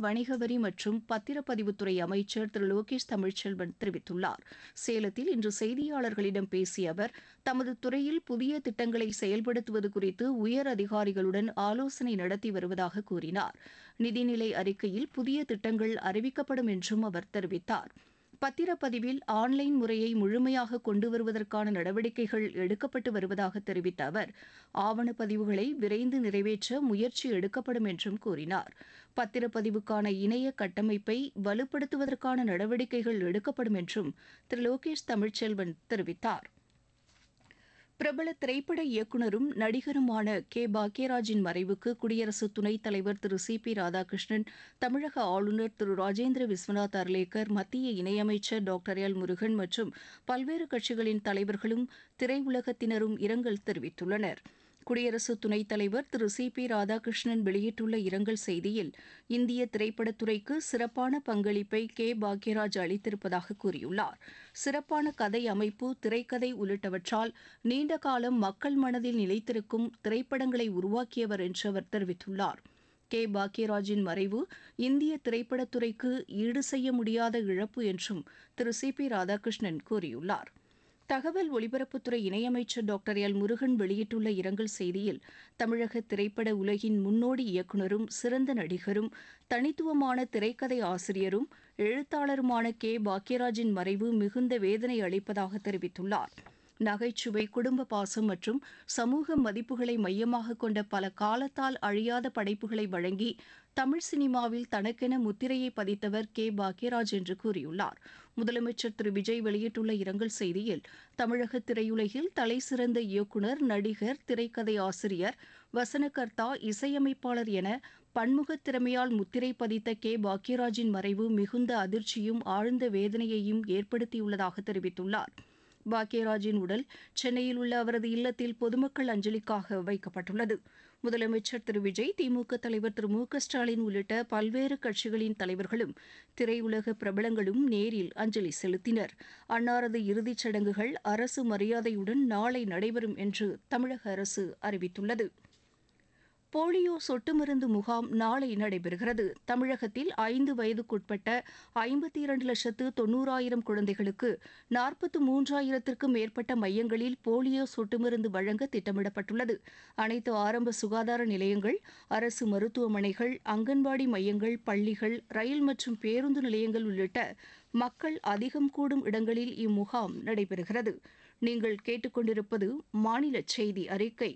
வணிக வரி மற்றும் பத்திரப்பதிவுத்துறை அமைச்சர் திரு லோகேஷ் தமிழ்ச்செல்வன் தெரிவித்துள்ளார் சேலத்தில் இன்று செய்தியாளர்களிடம் பேசிய அவர் தமது துறையில் புதிய திட்டங்களை செயல்படுத்துவது குறித்து உயர் அதிகாரிகளுடன் ஆலோசனை நடத்தி வருவதாக கூறினார் நிதிநிலை அறிக்கையில் புதிய திட்டங்கள் அறிவிக்கப்படும் என்றும் அவர் தெரிவித்தார் பத்திரப்பதிவில் ஆன்லைன் முறையை முழுமையாக கொண்டு வருவதற்கான நடவடிக்கைகள் எடுக்கப்பட்டு வருவதாக தெரிவித்த அவர் ஆவணப்பதிவுகளை விரைந்து நிறைவேற்ற முயற்சி எடுக்கப்படும் என்றும் கூறினார் பத்திரப்பதிவுக்கான இணைய கட்டமைப்பை வலுப்படுத்துவதற்கான நடவடிக்கைகள் எடுக்கப்படும் என்றும் திரு லோகேஷ் தமிழ்ச்செல்வன் தெரிவித்தார் பிரபல திரைப்பட இயக்குனரும் நடிகருமான கே பாக்யராஜின் மறைவுக்கு குடியரசு துணைத் தலைவர் திரு சி பி ராதாகிருஷ்ணன் தமிழக ஆளுநர் திரு ராஜேந்திர விஸ்வநாத் அர்லேக்கர் மத்திய இணையமைச்சர் டாக்டர் எல் முருகன் மற்றும் பல்வேறு கட்சிகளின் தலைவர்களும் திரையுலகத்தினரும் இரங்கல் தெரிவித்துள்ளனர் குடியரசு துணைத் தலைவர் திரு சி பி ராதாகிருஷ்ணன் வெளியிட்டுள்ள இரங்கல் செய்தியில் இந்திய திரைப்படத்துறைக்கு சிறப்பான பங்களிப்பை கே பாக்யராஜ் அளித்திருப்பதாக கூறியுள்ளார் சிறப்பான கதை அமைப்பு திரைக்கதை உள்ளிட்டவற்றால் நீண்ட காலம் மக்கள் மனதில் நிலைத்திருக்கும் திரைப்படங்களை உருவாக்கியவர் என்று அவர் தெரிவித்துள்ளார் கே பாக்யராஜின் மறைவு இந்திய திரைப்படத்துறைக்கு ஈடு செய்ய முடியாத இழப்பு என்றும் திரு சி பி ராதாகிருஷ்ணன் கூறியுள்ளார் தகவல் ஒலிபரப்புத்துறை இணையமைச்சர் டாக்டர் எல் முருகன் வெளியிட்டுள்ள இரங்கல் செய்தியில் தமிழக திரைப்பட உலகின் முன்னோடி இயக்குனரும் சிறந்த நடிகரும் தனித்துவமான திரைக்கதை ஆசிரியரும் எழுத்தாளருமான கே பாக்யராஜின் மறைவு மிகுந்த வேதனை அளிப்பதாக தெரிவித்துள்ளார் நகைச்சுவை குடும்ப பாசம் மற்றும் சமூக மதிப்புகளை மையமாக கொண்ட பல காலத்தால் அழியாத படைப்புகளை வழங்கி தமிழ் சினிமாவில் தனக்கென முத்திரையை பதித்தவர் கே பாக்யராஜ் என்று கூறியுள்ளார் முதலமைச்சர் திரு விஜய் வெளியிட்டுள்ள இரங்கல் செய்தியில் தமிழக திரையுலகில் தலைசிறந்த இயக்குனர் நடிகர் திரைக்கதை ஆசிரியர் வசனகர்த்தா இசையமைப்பாளர் என பன்முக திறமையால் முத்திரை பதித்த கே பாக்யராஜின் மறைவு மிகுந்த அதிர்ச்சியும் ஆழ்ந்த வேதனையையும் ஏற்படுத்தியுள்ளதாக தெரிவித்துள்ளார் பாக்யராஜின் உடல் சென்னையில் உள்ள அவரது இல்லத்தில் பொதுமக்கள் அஞ்சலிக்காக வைக்கப்பட்டுள்ளது முதலமைச்சர் திரு விஜய் திமுக தலைவர் திரு மு க ஸ்டாலின் உள்ளிட்ட பல்வேறு கட்சிகளின் தலைவர்களும் திரையுலக பிரபலங்களும் நேரில் அஞ்சலி செலுத்தினர் அன்னாரது இறுதிச் சடங்குகள் அரசு மரியாதையுடன் நாளை நடைபெறும் என்று தமிழக அரசு அறிவித்துள்ளது போலியோ சொட்டு மருந்து முகாம் நாளை நடைபெறுகிறது தமிழகத்தில் ஐந்து வயதுக்குட்பட்ட ஐம்பத்தி இரண்டு லட்சத்து தொண்ணூறாயிரம் குழந்தைகளுக்கு நாற்பத்து மூன்றாயிரத்திற்கும் மேற்பட்ட மையங்களில் போலியோ சொட்டு மருந்து வழங்க திட்டமிடப்பட்டுள்ளது அனைத்து ஆரம்ப சுகாதார நிலையங்கள் அரசு மருத்துவமனைகள் அங்கன்வாடி மையங்கள் பள்ளிகள் ரயில் மற்றும் பேருந்து நிலையங்கள் உள்ளிட்ட மக்கள் அதிகம் கூடும் இடங்களில் இம்முகாம் நடைபெறுகிறது நீங்கள் கேட்டுக்கொண்டிருப்பது மாநில செய்தி அறிக்கை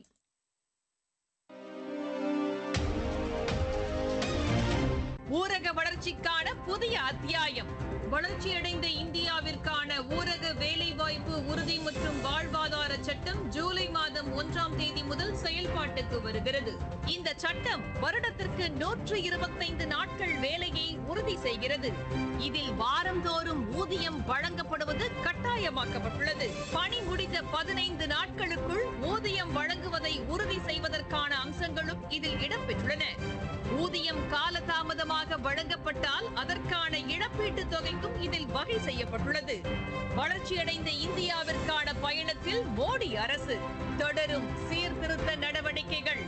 ஊரக வளர்ச்சிக்கான புதிய அத்தியாயம் வளர்ச்சியடைந்த இந்தியாவிற்கான ஊரக வேலைவாய்ப்பு உறுதி மற்றும் வாழ்வாதார சட்டம் ஜூலை மாதம் ஒன்றாம் தேதி முதல் செயல்பாட்டுக்கு வருகிறது இந்த சட்டம் வருடத்திற்கு நூற்று இருபத்தைந்து நாட்கள் வேலையை உறுதி செய்கிறது இதில் வாரந்தோறும் ஊதியம் வழங்கப்படுவது கட்டாயமாக்கப்பட்டுள்ளது பணி முடிந்த பதினைந்து நாட்களுக்குள் ஊதியம் வழங்குவதை உறுதி செய்வதற்கான அம்சங்களும் இதில் இடம்பெற்றுள்ளன ஊதியம் காலதாமதமாக வழங்கப்பட்டால் அதற்கான இழப்பீட்டுத் தொகைக்கும் இதில் வகை செய்யப்பட்டுள்ளது வளர்ச்சியடைந்த இந்தியாவிற்கான பயணத்தில் மோடி அரசு தொடரும் சீர்திருத்த நடவடிக்கைகள்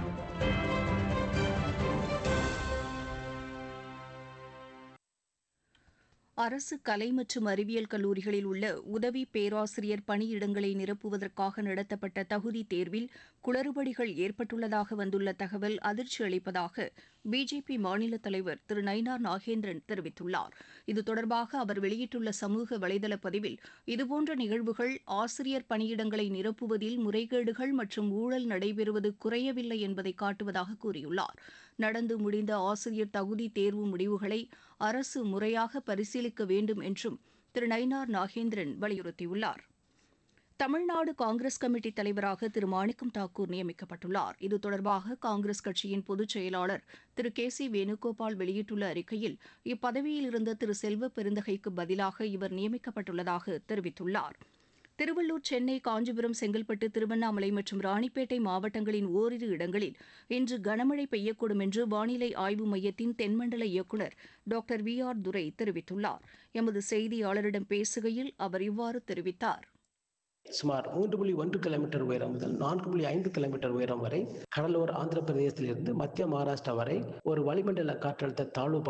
அரசு கலை மற்றும் அறிவியல் கல்லூரிகளில் உள்ள உதவி பேராசிரியர் பணியிடங்களை நிரப்புவதற்காக நடத்தப்பட்ட தகுதி தேர்வில் குளறுபடிகள் ஏற்பட்டுள்ளதாக வந்துள்ள தகவல் அதிர்ச்சி அளிப்பதாக பிஜேபி மாநில தலைவர் திரு நயினார் நாகேந்திரன் தெரிவித்துள்ளார் இது தொடர்பாக அவர் வெளியிட்டுள்ள சமூக வலைதள பதிவில் இதுபோன்ற நிகழ்வுகள் ஆசிரியர் பணியிடங்களை நிரப்புவதில் முறைகேடுகள் மற்றும் ஊழல் நடைபெறுவது குறையவில்லை என்பதை காட்டுவதாக கூறியுள்ளார் நடந்து முடிந்த ஆசிரியர் தகுதி தேர்வு முடிவுகளை அரசு முறையாக பரிசீலிக்க வேண்டும் என்றும் திரு நயினார் நாகேந்திரன் வலியுறுத்தியுள்ளார் தமிழ்நாடு காங்கிரஸ் கமிட்டி தலைவராக திரு மாணிக்கம் தாக்கூர் நியமிக்கப்பட்டுள்ளார் இது தொடர்பாக காங்கிரஸ் கட்சியின் பொதுச் செயலாளர் திரு கே சி வேணுகோபால் வெளியிட்டுள்ள அறிக்கையில் இப்பதவியில் இருந்த திரு செல்வ பெருந்தகைக்கு பதிலாக இவர் நியமிக்கப்பட்டுள்ளதாக தெரிவித்துள்ளார் திருவள்ளூர் சென்னை காஞ்சிபுரம் செங்கல்பட்டு திருவண்ணாமலை மற்றும் ராணிப்பேட்டை மாவட்டங்களின் ஓரிரு இடங்களில் இன்று கனமழை பெய்யக்கூடும் என்று வானிலை ஆய்வு மையத்தின் தென்மண்டல இயக்குநர் டாக்டர் வி ஆர் துரை தெரிவித்துள்ளார் எமது செய்தியாளரிடம் பேசுகையில் அவர் இவ்வாறு தெரிவித்தார் சுமார் மூன்று புள்ளி ஒன்று கிலோமீட்டர் உயரம் முதல் நான்கு புள்ளி ஐந்து கிலோமீட்டர் உயரம் வரை கடலோர ஆந்திர பிரதேசத்திலிருந்து மத்திய மகாராஷ்டிரா வரை ஒரு வளிமண்டல காற்றழுத்த தாழ்வு